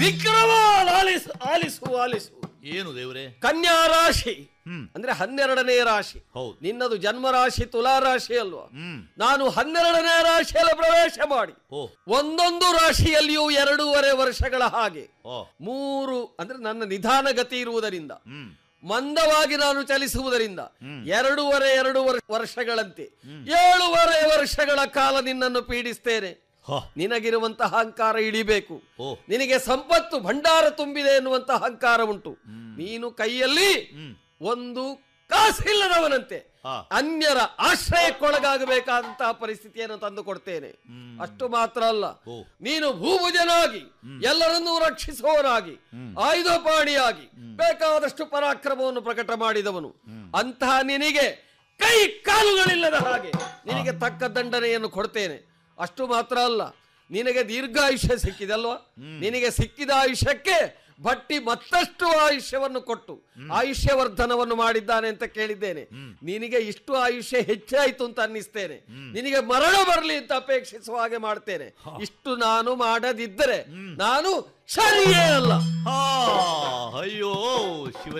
ವಿಕ್ರಮ ಆಲಿಸು ಆಲಿಸು ಆಲಿಸು ಏನು ದೇವ್ರೆ ಕನ್ಯಾ ರಾಶಿ ಹ್ಮ್. ಅಂದ್ರೆ ಹನ್ನೆರಡನೇ ರಾಶಿ ಹೌದು ನಿನ್ನದು ಜನ್ಮ ರಾಶಿ ತುಲಾ ರಾಶಿ ಅಲ್ವಾ ಹ್ಮ್ ನಾನು ಹನ್ನೆರಡನೇ ರಾಶಿಯಲ್ಲಿ ಪ್ರವೇಶ ಮಾಡಿ ಓ ಒಂದೊಂದು ರಾಶಿಯಲ್ಲಿಯೂ ಎರಡೂವರೆ ವರ್ಷಗಳ ಹಾಗೆ ಓ ಮೂರು ಅಂದ್ರೆ ನನ್ನ ನಿಧಾನಗತಿ ಇರುವುದರಿಂದ ಹ್ಮ್ ಮಂದವಾಗಿ ನಾನು ಚಲಿಸುವುದರಿಂದ ಹ್ಮ್. ಎರಡೂವರೆ ಎರಡು ವರ್- ವರ್ಷಗಳಂತೆ ಏಳುವರೆ ವರ್ಷಗಳ ಕಾಲ ನಿನ್ನನ್ನು ಪೀಡಿಸ್ತೇನೆ ಹ ನಿನಗಿರುವಂತಹ ಅಹಂಕಾರ ಇಳಿಬೇಕು ಓ ನಿನಗೆ ಸಂಪತ್ತು ಭಂಡಾರ ತುಂಬಿದೆ ಎನ್ನುವಂತ ಅಹಂಕಾರ ಉಂಟು ನೀನು ಕೈಯಲ್ಲಿ ಹ್ಮ್ ಒಂದು ಕಾಸಿಲ್ಲದವನಂತೆ ಹಾ ಅನ್ಯರ ಆಶ್ರಯಕ್ಕೊಳಗಾಗಬೇಕಾದಂತಹ ಪರಿಸ್ಥಿತಿಯನ್ನು ತಂದು ಕೊಡ್ತೇನೆ ಅಷ್ಟು ಮಾತ್ರ ಅಲ್ಲ ಓ ನೀನು ಭೂಭುಜನಾಗಿ ಎಲ್ಲರನ್ನೂ ರಕ್ಷಿಸುವವನಾಗಿ ಆಯುಧಪಾಣಿಯಾಗಿ ಬೇಕಾದಷ್ಟು ಪರಾಕ್ರಮವನ್ನು ಪ್ರಕಟ ಮಾಡಿದವನು ಅಂತಹ ನಿನಗೆ ಕೈ ಕಾಲುಗಳಿಲ್ಲದ ಹಾಗೆ ನಿನಗೆ ತಕ್ಕ ದಂಡನೆಯನ್ನು ಕೊಡ್ತೇನೆ ಅಷ್ಟು ಮಾತ್ರ ಅಲ್ಲ ನಿನಗೆ ದೀರ್ಘಾಯುಷ್ಯ ಸಿಕ್ಕಿದಲ್ವಾ ನಿನಗೆ ಸಿಕ್ಕಿದ ಆಯುಷ್ಯಕ್ಕೆ ಭಟ್ಟಿ ಮತ್ತಷ್ಟು ಆಯುಷ್ಯವನ್ನು ಕೊಟ್ಟು ಆಯುಷ್ಯವರ್ಧನವನ್ನು ಮಾಡಿದ್ದಾನೆ ಅಂತ ಕೇಳಿದ್ದೇನೆ ನಿನಗೆ ಇಷ್ಟು ಆಯುಷ್ಯ ಹೆಚ್ಚಾಯಿತು ಅಂತ ಅನ್ನಿಸ್ತೇನೆ ನಿನಗೆ ಮರಣ ಬರಲಿ ಅಂತ ಅಪೇಕ್ಷಿಸುವ ಹಾಗೆ ಮಾಡ್ತೇನೆ ಇಷ್ಟು ನಾನು ಮಾಡದಿದ್ದರೆ ನಾನು ಸರಿಯೇ ಅಲ್ಲ ಹಾ ಅಯ್ಯೋ ಶಿವನೇ